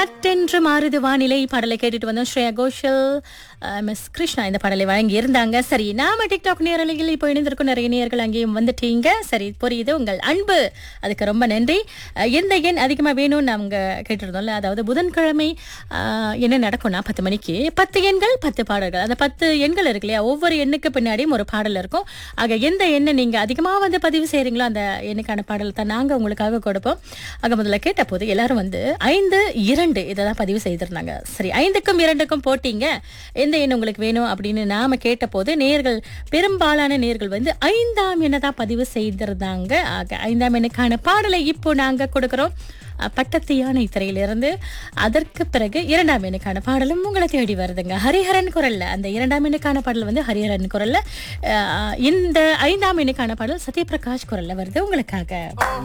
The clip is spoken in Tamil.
சட்டென்று மாறுது வானிலை பாடலை கேட்டுட்டு வந்தோம் ஸ்ரேயா கோஷல் மிஸ் கிருஷ்ணா இந்த பாடலை வழங்கி இருந்தாங்க சரி நாம டிக்டாக் நேரலையில் இப்போ இணைந்திருக்கும் நிறைய நேர்கள் அங்கேயும் வந்துட்டீங்க சரி புரியுது உங்கள் அன்பு அதுக்கு ரொம்ப நன்றி அஹ், எந்த எண் அதிகமாக வேணும்னு நாங்க கேட்டிருந்தோம்ல அதாவது புதன்கிழமை அஹ், என்ன நடக்கும்னா பத்து மணிக்கு பத்து எண்கள் பத்து பாடல்கள் அந்த பத்து எண்கள் இருக்கு இல்லையா ஒவ்வொரு எண்ணுக்கு பின்னாடியும் ஒரு பாடல் இருக்கும் ஆக எந்த எண்ணை நீங்க அதிகமாக வந்து பதிவு செய்றீங்களோ அந்த எண்ணுக்கான பாடல் தான் நாங்க உங்களுக்காக கொடுப்போம் ஆக முதல்ல கேட்ட போது எல்லாரும் வந்து ஐந்து இரண்டு இதை தான் பதிவு செய்திருந்தாங்க சரி ஐந்துக்கும் இரண்டுக்கும் போட்டீங்க எந்த எண் உங்களுக்கு வேணும் அப்படின்னு நாம கேட்ட போது நேர்கள் பெரும்பாலான நேர்கள் வந்து ஐந்தாம் எண்ணை தான் பதிவு செய்திருந்தாங்க ஆக ஐந்தாம் எண்ணுக்கான பாடலை இப்போ நாங்க கொடுக்கிறோம் அஹ், பட்டத்து யானை திரையிலிருந்து அதற்கு பிறகு இரண்டாம் எண்ணுக்கான பாடலும் உங்களை தேடி வருதுங்க ஹரிஹரன் குரல்ல அந்த இரண்டாம் எண்ணுக்கான பாடல் வந்து ஹரிஹரன் குரல்ல அஹ், இந்த ஐந்தாம் எண்ணுக்கான பாடல் சத்யபிரகாஷ் குரல்ல வருது உங்களுக்காக